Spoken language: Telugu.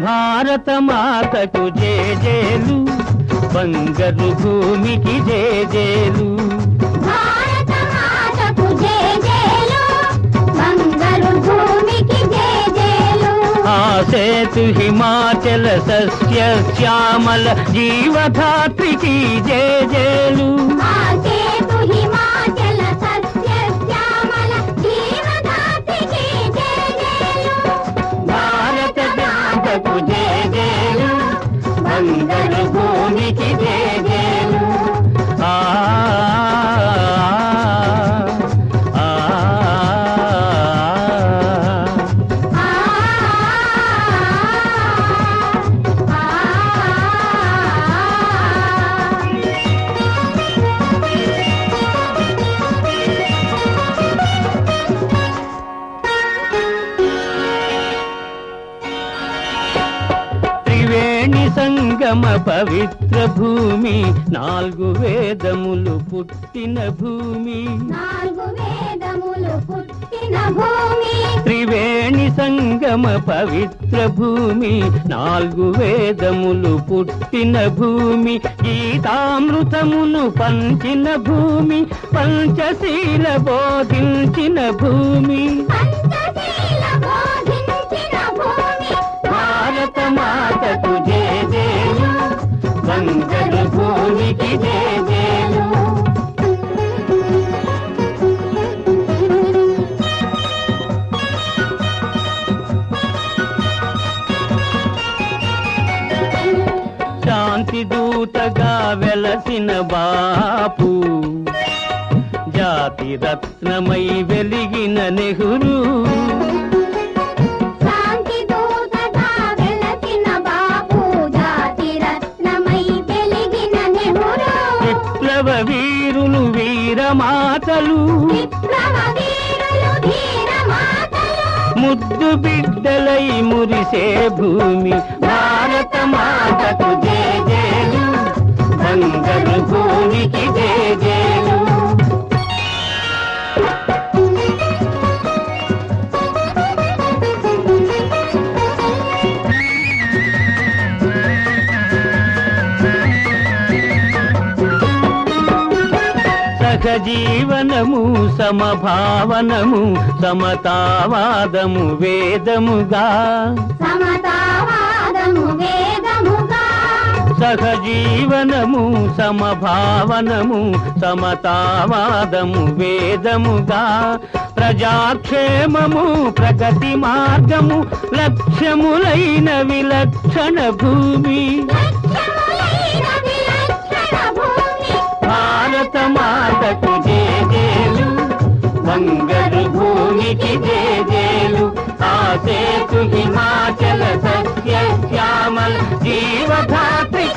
భారత మాతకు జేజేలు బంగరు భూమికి జేజేలు భారత మాతకు జేజేలు బంగారు భూమికి జేజేలు ఆ సేతు హిమాచల సస్య శ్యామల జీవధాత్రికి జేజేలు ఆ సేతు హిమాచల సస్య శ్యామల జీవదాతికి జేజేలు భారత మాతకు జేజేలు బంగరు భూమికి జేజేలు ఆ ఆ, ఆ. ఆ త్రివేణి సంగమ పవిత్ర భూమి నాలుగు వేదములు పుట్టిన భూమి నాలుగు వేదములు పుట్టిన భూమి త్రివేణి సంగమ పవిత్ర భూమి నాలుగు వేదములు పుట్టిన భూమి గీతామృతమును పంచిన భూమి పంచశీల బోధించిన భూమి పంచశీల బోధించిన భూమి భారత మాతకు జేజేలు బంగరు భూమికి జేజేలు శాంతి దూతగా వెలసిన బాపు జాతి రత్నమై వెలిగిన నెహ్రూ శాంతి దూతగా వెలసిన బాపు జాతి రత్నమై వెలిగిన నెహ్రూ విప్లవ వీరులు వీరమాతలు విప్లవ వీరులు ధీర మాతలు ముద్దు బిడ్డలై మురిసే భూమి భారత మాతకు జేజేలు బంగరు భూమికి జేజేలు సహజీవనము సమభావనము సమతావాదము వేదముగా సమతావాదము వేదముగా సహజీవనము సమభావనము సమతావాదము వేదముగా ప్రజాక్షేమము ప్రగతి మార్గము లక్ష్యములైన విలక్షణ భూమి లక్ష్యములైన విలక్షణ భూమి భారత మాతకు జేజేలు బంగరు భూమికి జేజేలు ఆ సేతు హిమాచల సస్య శ్యామల జీవధాత్రికి